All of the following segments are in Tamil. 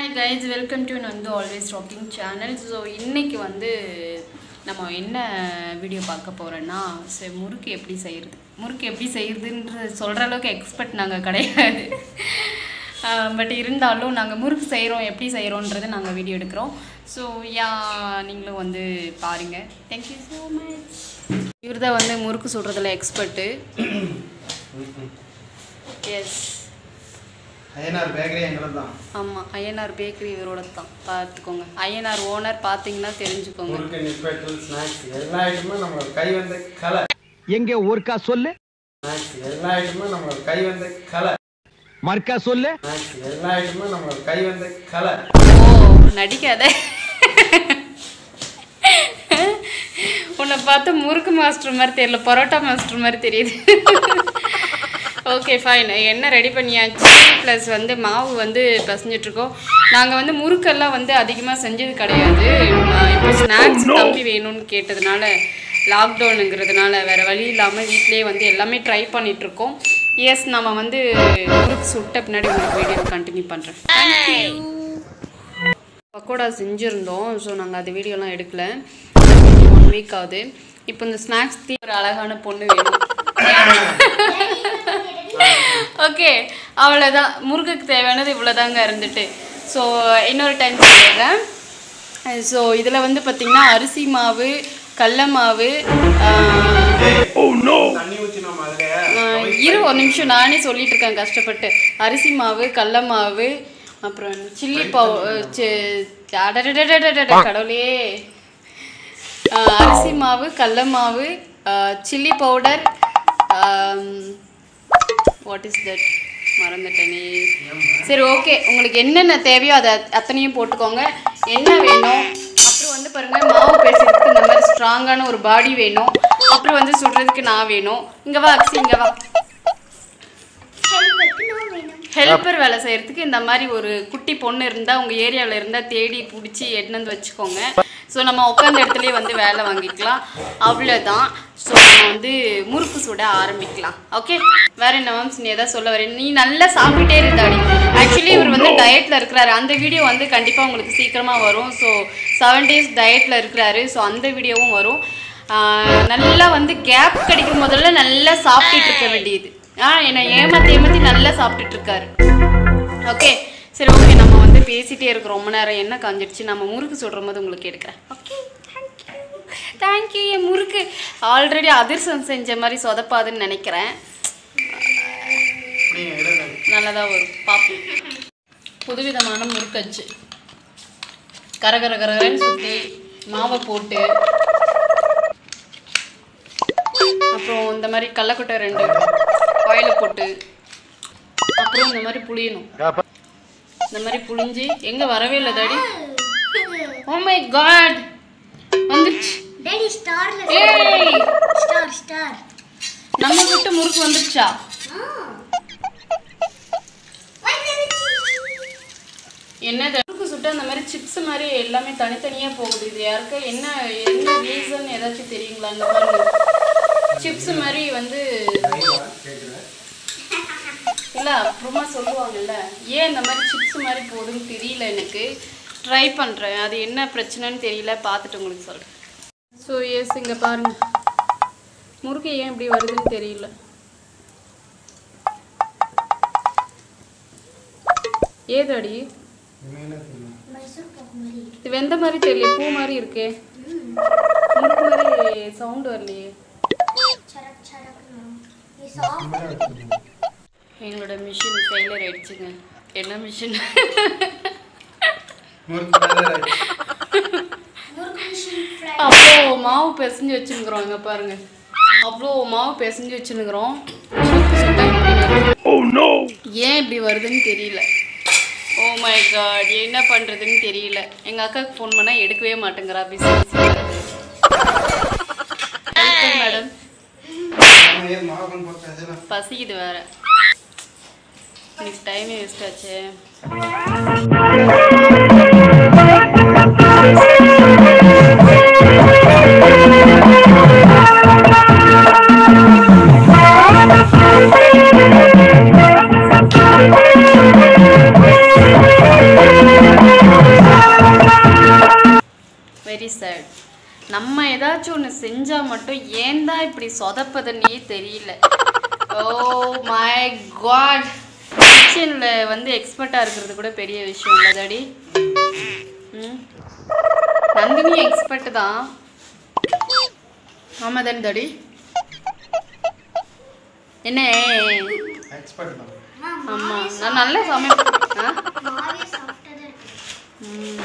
ஹாய் கைஸ் வெல்கம் டு வந்து ஆல்வேஸ் ராக்கிங் சேனல் ஸோ இன்னைக்கு வந்து நம்ம என்ன வீடியோ பார்க்க போகிறோன்னா சரி முறுக்கு எப்படி செய்கிறது முறுக்கு எப்படி செய்கிறதுன்ற சொல்கிற அளவுக்கு எக்ஸ்பர்ட் நாங்கள் கிடையாது பட் இருந்தாலும் நாங்கள் முறுக்கு செய்கிறோம் எப்படி செய்கிறோன்றது நாங்கள் வீடியோ எடுக்கிறோம் ஸோ யா நீங்களும் வந்து பாருங்கள் தேங்க்யூ ஸோ மச் இவர் தான் வந்து முறுக்கு சுடுறதுல எக்ஸ்பர்ட்டு எஸ் ஐயனார் பேக்கரி எங்களுக்கு தான் ஆமாம் ஐஎன்ஆர் பேக்கரி இவரோட தான் பார்த்துக்கோங்க ஐஎன்ஆர் ஓனர் பார்த்தீங்கன்னா தெரிஞ்சுக்கோங்க முறுக்கு நிப்பேட்டல் ஸ்நாக்ஸ் எல்லா ஐட்டமும் நம்மளோட கை வந்த கலை எங்க ஒருக்கா சொல்லு ஸ்நாக்ஸ் எல்லா ஐட்டமும் நம்மளோட கை வந்த கலை மறுக்கா சொல்லு ஸ்நாக்ஸ் எல்லா ஐட்டமும் நம்மளோட கை வந்த கலை ஓ நடிக்காத உன்னை பார்த்து முறுக்கு மாஸ்டர் மாதிரி தெரியல பரோட்டா மாஸ்டர் மாதிரி தெரியுது ஓகே ஃபைன் எண்ணெய் ரெடி பண்ணியாச்சு ப்ளஸ் வந்து மாவு வந்து பிசைஞ்சிட்ருக்கோம் நாங்கள் வந்து முறுக்கெல்லாம் வந்து அதிகமாக செஞ்சது கிடையாது நான் இப்போ ஸ்நாக்ஸ் தம்பி வேணும்னு கேட்டதுனால லாக்டவுனுங்கிறதுனால வேறு வழி இல்லாமல் வீட்டிலேயே வந்து எல்லாமே ட்ரை பண்ணிகிட்ருக்கோம் எஸ் நம்ம வந்து முறுக்கு சுட்ட பின்னாடி உங்களுக்கு வீடியோ கண்டினியூ பண்ணுறேன் பக்கோடா செஞ்சுருந்தோம் ஸோ நாங்கள் அது வீடியோலாம் எடுக்கல ஒன் வீக் ஆகுது இப்போ இந்த ஸ்நாக்ஸ் தீ ஒரு அழகான பொண்ணு வேணும் ஓகே அவ்வளோதான் முருகுக்கு தேவையானது இவ்வளோதாங்க இருந்துட்டு ஸோ இன்னொரு டைம் சொல்லிடுறேன் ஸோ இதில் வந்து பார்த்திங்கன்னா அரிசி மாவு கடல மாவு ஆஹ், தண்ணி ஊற்றி நம்ம அதில் ஆஹ், இரு ஒரு நிமிஷம் நானே சொல்லிட்டு இருக்கேன் கஷ்டப்பட்டு அரிசி மாவு கடல மாவு அப்புறம் சில்லி பவு சி- அடடடடடடட, கடவுளே ஆஹ், அரிசி மாவு கடல மாவு chilli powder what is that மறந்துட்டேனே சரி ஓகே உங்களுக்கு என்னென்ன தேவையோ அதை அத்தனையும் போட்டுக்கோங்க என்ன வேணும் அப்புறம் வந்து பாருங்க மாவு பேசுறதுக்கு இந்த மாதிரி ஸ்ட்ராங்கான ஒரு பாடி வேணும் அப்புறம் வந்து சுடுறதுக்கு நான் வேணும் இங்க வா அக்ஸி இங்க வா ஹெல்ப்பர் வேலை செய்யறதுக்கு இந்த மாதிரி ஒரு குட்டி பொண்ணு இருந்தா உங்க ஏரியாவில் இருந்தா தேடி பிடிச்சி எடுத்து வச்சுக்கோங்க ஸோ நம்ம உட்காந்த இடத்துலயே வந்து வேலை வாங்கிக்கலாம் அவ்வளோதான் ஸோ நம்ம வந்து முறுக்கு சுட ஆரம்பிக்கலாம் ஓகே வேற என்ன மேம்ஸ் நீ எதாவது சொல்ல வரேன் நீ நல்லா சாப்பிட்டுட்டே இருந்தாடி ஆக்சுவலி இவர் வந்து டயட்ல இருக்கிறாரு அந்த வீடியோ வந்து கண்டிப்பா உங்களுக்கு சீக்கிரமா வரும் ஸோ செவன் டேஸ் டயட்ல இருக்கிறாரு ஸோ அந்த வீடியோவும் வரும் ஆஹ் நல்லா வந்து கேப் கிடைக்கும் முதல்ல நல்லா சாப்பிட்டுட்டு இருக்க வேண்டியது ஆ என்னை ஏமாத்தி ஏமாத்தி நல்லா சாப்பிட்டுட்டு இருக்காரு ஓகே சரி ஓகே நம்ம வந்து பேசிட்டே இருக்கோம் ரொம்ப நேரம் என்ன காஞ்சிடுச்சு நம்ம முறுக்கு சுடுற போது உங்களுக்கு எடுக்கிறேன் ஓகே தேங்க்யூ தேங்க்யூ என் முறுக்கு ஆல்ரெடி அதிர்சம் செஞ்ச மாதிரி சொதப்பாதுன்னு நினைக்கிறேன் அப்படியே எடுங்க நல்லதாக வரும் பார்ப்போம் புதுவிதமான முறுக்கச்சு கரகர கரகரன்னு சுற்றி மாவை போட்டு அப்புறம் இந்த மாதிரி கடலக்கொட்டை ரெண்டு ஆயில போட்டு அப்புறம் இந்த மாதிரி புளியணும் இந்த மாதிரி புளிஞ்சு எங்க வரவே இல்லை டாடி ஓ மை காட் வந்துருச்சு டேடி ஸ்டார்ல ஏய் ஸ்டார் ஸ்டார் நம்ம விட்டு முறுக்கு வந்துருச்சா என்னது முறுக்கு சுட்டு அந்த மாதிரி சிப்ஸ் மாதிரி எல்லாமே தனித்தனியா போகுது இது யாருக்கு என்ன என்ன ரீசன் ஏதாச்சும் தெரியுங்களா அந்த மாதிரி சிப்ஸ் மாதிரி வந்து கேட்குறேன் இல்ல அப்புறமா சொல்லுவாங்கல்ல ஏன் இந்த மாதிரி சிப்ஸ் மாதிரி போகுதுன்னு தெரியல எனக்கு ட்ரை பண்றேன் அது என்ன பிரச்சனைன்னு தெரியல பார்த்துட்டு உங்களுக்கு சொல்றேன் ஸோ எஸ் இங்க பாருங்க முறுக்கு ஏன் இப்படி வருதுன்னு தெரியல ஏதாடி மைசூர் பாக்கு மாதிரி இது வெந்த மாதிரி தெரியல பூ மாதிரி இருக்கே முறுக்கு மாதிரி சவுண்ட் வரலையே சரக் சரக்னு நீ சாப்பிட்டு எங்களோட மிஷின் ஃபெயிலியர் ஆயிடுச்சுங்க என்ன மிஷின் முறுக்கு மேலே முறுக்கு மிஷின் ஃப்ரை அவ்வளோ மாவு பிசைஞ்சு வச்சுருக்குறோம் இங்கே பாருங்க அவ்வளோ மாவு பிசைஞ்சு வச்சுருக்குறோம் ஏன் இப்படி வருதுன்னு தெரியல ஓ மை காட் என்ன பண்ணுறதுன்னு தெரியல எங்கள் அக்காவுக்கு ஃபோன் பண்ணால் எடுக்கவே மாட்டேங்கிறா பிசினஸ் மேடம் நம்ம ஏன் மாவு போட்டு அதெல்லாம் பசிக்குது வேற இன்னைக்கு டைமே வேஸ்ட் ஆச்சு Thank வெரி சேட் நம்ம ஏதாச்சும் ஒன்று செஞ்சால் மட்டும் ஏன் தான் இப்படி சொதப்பதுன்னே தெரியல ஓ மை காட் கிச்சனில் வந்து எக்ஸ்பர்ட்டாக இருக்கிறது கூட பெரிய விஷயம் இல்லை டாடி ம் நந்தினி எக்ஸ்பர்ட் தான் ஆமாம் தானே டாடி என்ன எக்ஸ்பர்ட் தான் ஆமாம் நான் நல்லா சமைப்பேன் ஆ மாவே சாஃப்டாக தான் இருக்கு ம்.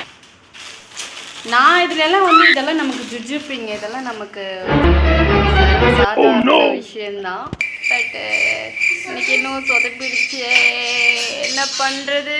நான் இதுல எல்லாம் வந்து இதெல்லாம் நமக்கு ஜுஜுப்பிங்க இதெல்லாம் நமக்கு சாதாரண விஷயம்தான் பட் இன்னைக்கு இன்னும் சொதப்பிடுச்சு என்ன பண்றது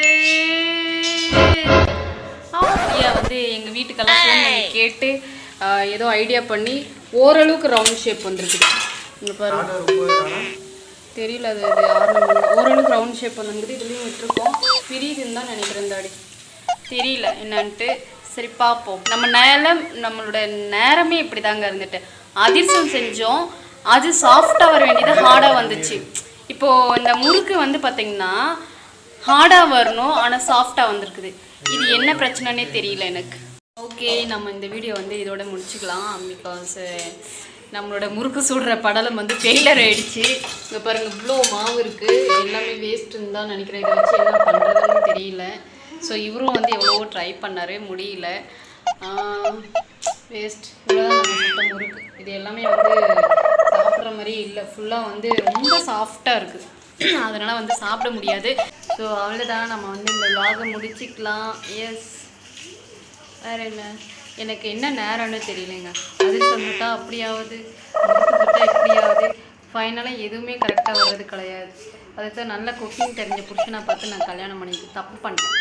ஐயா வந்து எங்க வீட்டுக்கெல்லாம் ஃபோன் பண்ணி கேட்டு ஆ, ஏதோ ஐடியா பண்ணி ஓரளவுக்கு ரவுண்ட் ஷேப் வந்திருக்குது இங்க பாருங்க ஆர்டர் போயிடறானா தெரியல அது இது ஆரம்பம் ஓரளவுக்கு ரவுண்ட் ஷேப் வந்துருக்குது இதுலேயும் விட்டுருக்கோம் பிரியுதுன்னு தான் நினைக்கிறேன் இந்த அடி தெரியல என்னன்ட்டு சரி பார்ப்போம் நம்ம நேரம் நம்மளோட நேரமே இப்படி தாங்க இருந்துட்டு அதிர்சம் செஞ்சோம் அது சாஃப்டாக வர வேண்டியது ஹார்டாக வந்துச்சு இப்போது இந்த முறுக்கு வந்து பார்த்திங்கன்னா ஹார்டாக வரணும் ஆனால் சாஃப்டாக வந்திருக்குது இது என்ன பிரச்சனைனே தெரியல எனக்கு ஓகே நம்ம இந்த வீடியோ வந்து இதோட முடிச்சுக்கலாம் பிகாஸ் நம்மளோட முறுக்கு சுடுற படலம் வந்து ஃபெயிலர் ஆயிடுச்சு இங்கே பாருங்க இவ்வளோ மாவு இருக்குது எல்லாமே வேஸ்ட்டுன்னு தான் நினைக்கிறேன் இதை வச்சு என்ன பண்ணுறதுன்னு தெரியல ஸோ இவரும் வந்து எவ்வளவோ ட்ரை பண்ணார் முடியல வேஸ்ட் இவ்வளோதான் நம்ம சுட்ட முறுக்கு இது எல்லாமே வந்து சாப்பிட்ற மாதிரி இல்லை ஃபுல்லாக வந்து ரொம்ப சாஃப்டாக இருக்குது அதனால் வந்து சாப்பிட முடியாது ஸோ அவ்வளோதான் நம்ம வந்து இந்த vlog-அ முடிச்சுக்கலாம் எஸ் வேற என்ன எனக்கு என்ன நேரம்னு தெரியலைங்க அது சொல்லிட்டா அப்படியாவது முறுக்கு சுட்டா எப்படியாவது ஃபைனலாக எதுவுமே கரெக்டாக வர்றது கிடையாது அதுக்கு தான் நல்ல குக்கிங் தெரிஞ்ச புருஷனை பார்த்து நான் கல்யாணம் பண்ணிட்டு தப்பு பண்ணிட்டேன்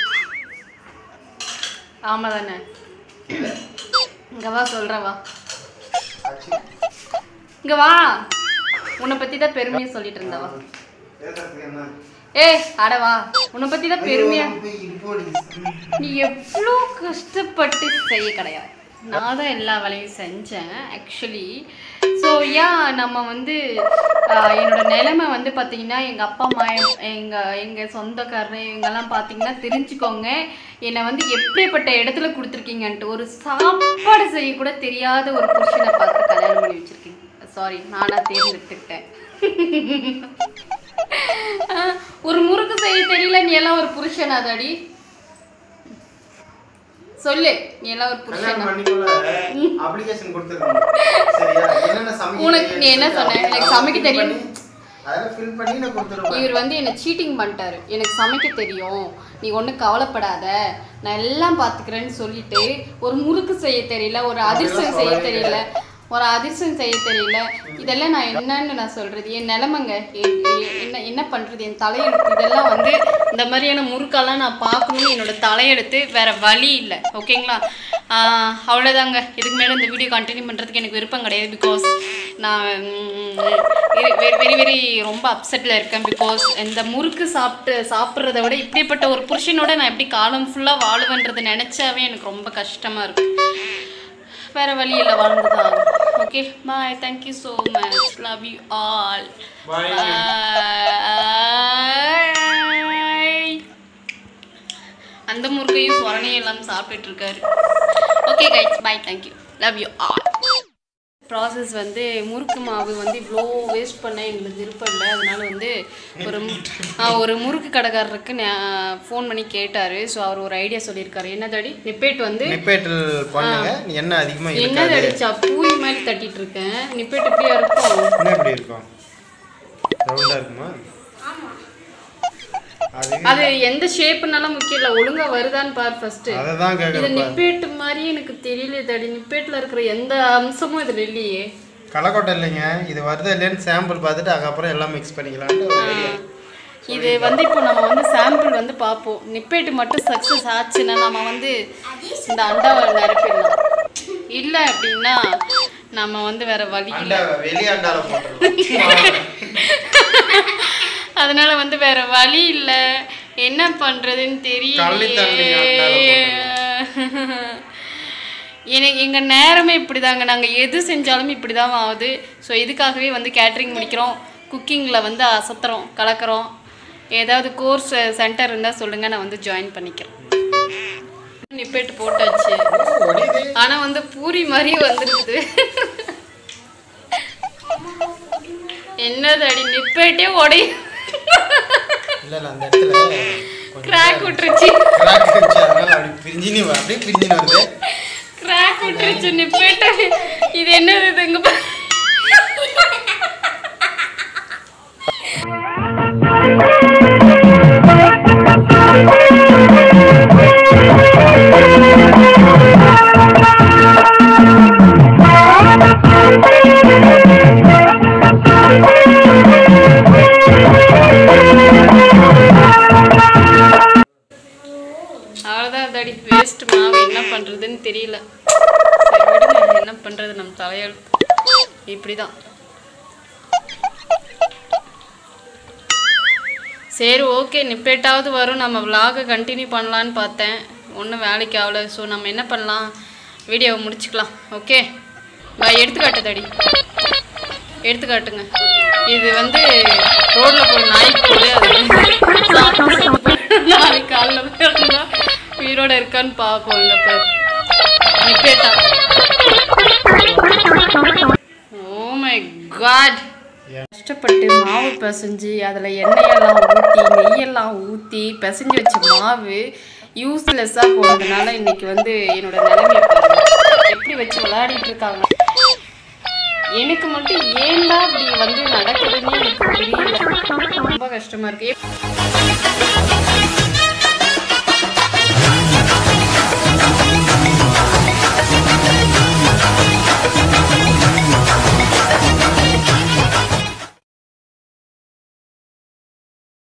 ஆமாம் தானே இங்கே வா சொல்கிறேன் வா ஆச்சு இங்கே வா உன்னை பற்றி தான் பெருமையாக சொல்லிட்டு இருந்தவா பேசுறதுக்கு என்ன ஏய் அட வா உன்னை பற்றி தான் பெருமையாக போய் இடுப்பு வலிக்குது. நீ எவ்வளோ கஷ்டப்பட்டு செய்ய கிடையாது நான் தான் எல்லா வேலையும் செஞ்சேன் ஆக்சுவலி ஸோ ஏன் நம்ம வந்து ஆஹ், என்னோட நிலைமை வந்து பார்த்தீங்கன்னா எங்கள் அப்பா அம்மா எங்கள் எங்கள் சொந்தக்காரர் இவங்கெல்லாம் பார்த்தீங்கன்னா தெரிஞ்சுக்கோங்க என்னை வந்து எப்படிப்பட்ட இடத்துல கொடுத்துருக்கீங்கன்ட்டு ஒரு சாப்பாடு செய்ய கூட தெரியாத ஒரு புருஷனை பார்த்து கல்யாணம் பண்ணி வச்சுருக்கீங்க சாரி நானாக தேர்ந்தெடுத்துக்கிட்டேன் ஆஹ், ஒரு முறுக்கு செய்ய தெரியல நீ எல்லாம் ஒரு புருஷனா தாடி சொல்லு நீ எல்லாம் ஒரு கல்யாணம் புருஷனா பண்ணிக்கொள்ள application கொடுத்திருக்கீங்க. சரியா? என்னென்ன சமைக்க உனக்கு நீ என்ன தெரியும்னு சொன்ன? சொல்லி எனக்கு அதெல்லாம் சமைக்க fill தெரியும். பண்ணி, அதெல்லாம் fill பண்ணி நான் கொடுத்துருவேன். இவர் வந்து என்னை சீட்டிங் பண்ணிட்டாரு எனக்கு சமைக்க தெரியும் நீ ஒன்றும் கவலைப்படாத நான் எல்லாம் பார்த்துக்கிறேன்னு சொல்லிட்டு ஒரு முறுக்கு செய்ய தெரியல ஒரு அதிர்ஷ்டம் செய்ய தெரியல ஒரு அதிர்ஷ்டம் செய்ய தெரியல இதெல்லாம் நான் என்னன்னு நான் சொல்றது என் நிலமைங்க எ- எ- என்ன என்ன பண்றது என் தலையெழுத்து இதெல்லாம் வந்து இந்த மாதிரியான முறுக்கெல்லாம் நான் பார்க்கணும்னு என்னோட தலையெழுத்து வேற வழி இல்லை ஓகேங்களா ஆஹ் அவ்வளோதாங்க இதுக்கு மேலே இந்த வீடியோ கண்டினியூ பண்ணுறதுக்கு எனக்கு விருப்பம் கிடையாது பிகாஸ் நான் வெரி வெரி வெரி ரொம்ப அப்செட்டில் இருக்கேன் பிகாஸ் இந்த முறுக்கு சாப்பிட்டு சாப்பிட்றத விட இப்படிப்பட்ட ஒரு புருஷனோட நான் எப்படி காலம் ஃபுல்லாக வாழுவேன்றதை நினச்சாவே எனக்கு ரொம்ப கஷ்டமாக இருக்கு வேற வழி இல்லை வாழ்ந்துதான் okay bye thank you so much love you all Bye. Bye அந்த முறுக்கையும் சொரணையும் எல்லாம் சாப்பிட்டுட்டு இருக்காரு okay guys bye thank you love you all process வந்து முறுக்கு மாவு வந்து இவ்வளோ வேஸ்ட் பண்ண எங்களுக்கு விருப்பம் இல்லை அதனால வந்து ஒரு மு- ஆ, ஒரு முறுக்கு கடைக்காரருக்கு ஃபோன் பண்ணி கேட்டார் ஸோ அவர் ஒரு ஐடியா சொல்லியிருக்காரு என்ன தடி நிப்பேட் வந்து நிப்பேட்டில் பண்ணுங்க எண்ணெய் அதிகமா என்ன இருக்காது தடிச்சா பூய் மாதிரி தட்டிட்டு இருக்கேன் நிப்பேட் இப்படியா இருக்கும் என்ன எப்படி இருக்கும் ரவுண்டா இருக்குமா அது அது எந்த ஷேப்புனாலும் முக்கியம் இல்லை ஒழுங்கா வருதான்னு பார் ஃபர்ஸ்ட் அதை தான் இது கேட்குறப்ப நிப்பேட்டு மாதிரி எனக்கு தெரியல தடி நிப்பேட்ல இருக்கிற எந்த அம்சமும் இதுல இல்லையே களைக்கொட்டை இல்லைங்க இது வருதா இல்லைன்னு சாம்பிள் பார்த்துட்டு அதுக்கப்புறம் எல்லாம் மிக்ஸ் பண்ணிக்கலான்ட்டு ஒரு idea. இது வந்து இப்போ நம்ம வந்து சாம்பிள் வந்து பார்ப்போம் நிப்பேட்டு மட்டும் சக்ஸஸ் ஆச்சுன்னா நம்ம வந்து இந்த அண்டாவை நிரப்பிடலாம் இல்லை அப்படின்னா நம்ம வந்து வேற வழி இல்லை அண்டா வெளியே அண்டால போட்டுருவோம் அதனால வந்து வேற வழி இல்லை என்ன பண்றதுன்னு கள்ளி தண்ணி அண்டால தெரியல எனக்கு எங்கள் நேரமே இப்படிதாங்க நாங்கள் எது செஞ்சாலும் இப்படி தான் ஆகுது ஸோ இதுக்காகவே வந்து கேட்ரிங் முடிக்கிறோம் குக்கிங்கில் வந்து அசத்துறோம் கலக்கிறோம் ஏதாவது கோர்ஸ் சென்டர் இருந்தால் சொல்லுங்கள் நான் வந்து ஜாயின் பண்ணிக்கிறேன் நிப்பேட்டு போட்டாச்சு ஒடியுது ஆனா வந்து பூரி மாதிரி வந்துருக்குது என்னது அடி நிப்பேட்டே உடையும் இல்லை இல்லை அந்த இடத்துல கொஞ்சம் கிராக் விட்டுருச்சு crack இருந்துச்சு அதனால அப்படி பிரிஞ்சினு வ- அப்படியே பிரிஞ்சினு வருது கிராக் விட்டுருச்சு நிப்பேட்ட இது என்னது இது இங்க பாரு. அவ்வளோதான் தடி வேஸ்ட் மாவு என்ன பண்ணுறதுன்னு தெரியல சரி விடுங்க என்ன பண்ணுறது நம்ம தலையெழுத்து இப்படி தான் சரி ஓகே நிப்பேட்டாவது வரும் நம்ம vlog கண்டினியூ பண்ணலான்னு பார்த்தேன் ஒன்றும் வேலைக்கு ஆகல ஸோ நம்ம என்ன பண்ணலாம் வீடியோவை முடிச்சுக்கலாம் ஓகே நான் எடுத்துக்காட்டு தடி எடுத்துக்காட்டுங்க இது வந்து ரோட்டில் போய் நாய்க்கு போய் அது சாப்பிட்டு சாப்பிட்டு நாளைக்கு காலைல போயிருந்தா உயிரோட இருக்கான்னு பார்ப்போம் இந்த பேர் நிப்பேட்டா ஓ மை காட் கஷ்டப்பட்டு மாவு பிசைஞ்சு அதில் எண்ணெயெல்லாம் ஊற்றி நெய்யெல்லாம் ஊற்றி பிசைஞ்சு வச்ச மாவு யூஸ்லெஸ்ஸாக போனதுனால இன்னைக்கு வந்து என்னோட நிலைமையை பாருங்க எப்படி வச்சு விளையாடிட்டு இருக்காங்க எனக்கு மட்டும் ஏன்டா இப்படி வந்து நடக்குதுன்னு எனக்கு புரியல ரொம்ப கஷ்டமா இருக்கு